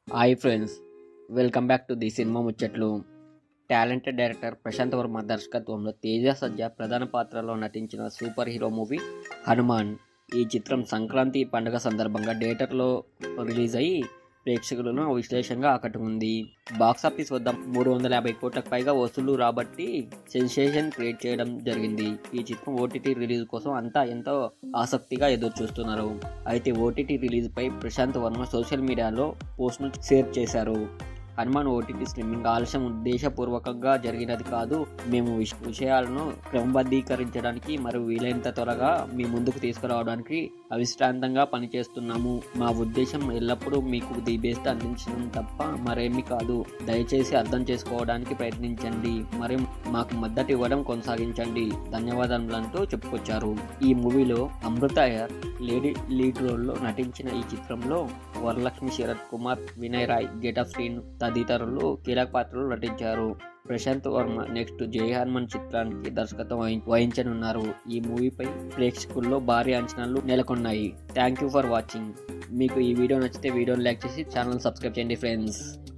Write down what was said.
hi friends welcome back to the cinema ముచ్చట్లు talented director Prashanth Varma దర్శకత్వంలో తేజ సజ్జ ప్రధాన పాత్రలో నటించిన సూపర్ హీరో మూవీ హనుమాన్ ఈ చిత్రం సంక్రాంతి పండుగ సందర్భంగా థియేటర్లో రిలీజ్ అయ్యి ప్రేక్షకులను విశ్లేషంగా ఆకట్టుకుంది బాక్సాఫీస్ వద్ద మూడు వందల యాభై కోట్లకు పైగా వసూలు రాబట్టి సెన్సేషన్ క్రియేట్ చేయడం జరిగింది ఈ చిత్రం ఓటీటీ రిలీజ్ కోసం అంతా ఎంతో ఆసక్తిగా ఎదురు చూస్తున్నారు అయితే ఓటీటీ రిలీజ్ పై ప్రశాంత్ వర్మ సోషల్ మీడియాలో పోస్ట్ను షేర్ చేశారు హనుమాన్ ఓటీటీ స్ట్రీమింగ్ ఆలస్యం ఉద్దేశపూర్వకంగా జరిగినది కాదు మేము విష- విషయాలను క్రమబద్ధీకరించడానికి మరియు వీలైనంత త్వరగా మీ ముందుకు తీసుకురావడానికి అవిశ్రాంతంగా పనిచేస్తున్నాము మా ఉద్దేశం ఎల్లప్పుడూ మీకు ది బెస్ట్ అందించడం తప్ప మరేమీ కాదు దయచేసి అర్థం చేసుకోవడానికి ప్రయత్నించండి మరియు మాకు మద్దతు ఇవ్వడం కొనసాగించండి ధన్యవాదములంటూ చెప్పుకొచ్చారు ఈ మూవీలో అమృత అయ్యర్ లేడీ లీడ్ రోల్లో నటించిన ఈ చిత్రంలో వరలక్ష్మి శరత్ కుమార్ వినయ్ రాయ్ గెటప్ శ్రీన్ తదితరులు కీలక పాత్రలు నటించారు ప్రశాంత్ వర్మ నెక్స్ట్ జై హనుమాన్ చిత్రానికి దర్శకత్వం వహి- వహించనున్నారు ఈ మూవీపై ప్రేక్షకుల్లో భారీ అంచనాలు నెలకొన్నాయి థ్యాంక్ యూ ఫర్ వాచింగ్ మీకు ఈ వీడియో నచ్చితే వీడియోని లైక్ చేసి ఛానల్ సబ్స్క్రైబ్ చేయండి ఫ్రెండ్స్